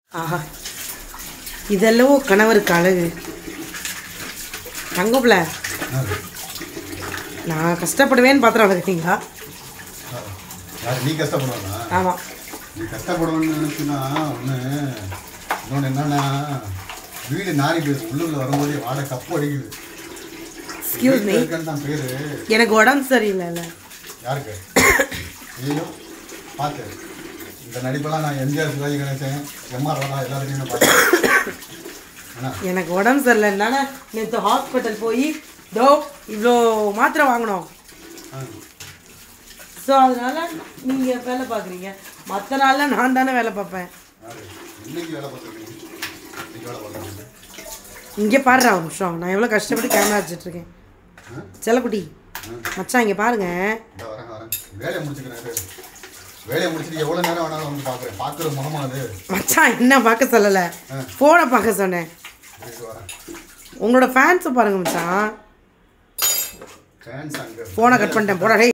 ஆஹா இதெல்லாம் கணவருக்கு அழகு தங்கப்பில நான் கஷ்டப்படுவேன்னு பாத்திரம் வளர்க்குறீங்களா யார் நீ கஷ்டப்படுவானா ஆமாம் நீ கஷ்டப்படணும்னு நினைச்சுன்னா ஒன்று இன்னொன்று என்னன்னா வீடு நாரிட்டு உள்ளுள்ள வரும்போதே வாடகை கப்பு அடிக்குது எக்ஸ்கியூஸ் மீ இருக்கன்னு தான் பேரு எனக்கு உடம்பு சரியில்லைல்ல யாருக்கு ஐயோ பார்த்து இந்த நடிப்பெல்லாம் நான் எம்ஜிஆர் சிவாஜி கணேசன் எம்ஆர் ராதா எல்லாருக்கையும் நான் பார்த்தேன் என்ன எனக்கு உடம்பு சரியில்லைன்னால நேற்று ஹாஸ்பிட்டல் போய் தோ இவ்வளோ மாத்திரை வாங்கினோம் ஆ. ஸோ அதனால நீங்கள் வேலை பார்க்குறீங்க மற்ற நாளில் நான் தானே வேலை பார்ப்பேன் யாரு இன்னைக்கு வேலை பார்த்துருக்கீங்க இன்னைக்கு வேலை பார்த்துருக்கீங்க இங்கே பாடுறா ஒரு நிமிஷம் நான் எவ்வளோ கஷ்டப்பட்டு கேமரா வச்சுட்ருக்கேன் செல்லக்குட்டி மச்சான் இங்கே பாருங்க இந்த வரேன் வரேன் வேலையை முடிச்சுக்கிறேன் இரு. வேலையை முடிச்சுட்டு எவ்வளோ நேரம் வேணாலும் வந்து பார்க்குறேன் பார்க்குற முகமா அது மச்சான் என்ன பார்க்க சொல்லலை ஃபோனை பார்க்க சொன்னேன் இருக்கு வரேன் உங்களோட ஃபேன்ஸை பாருங்க மச்சான் ஃபேன்ஸ் அங்கே ஃபோனை கட் பண்ணிட்டேன் போடா டேய்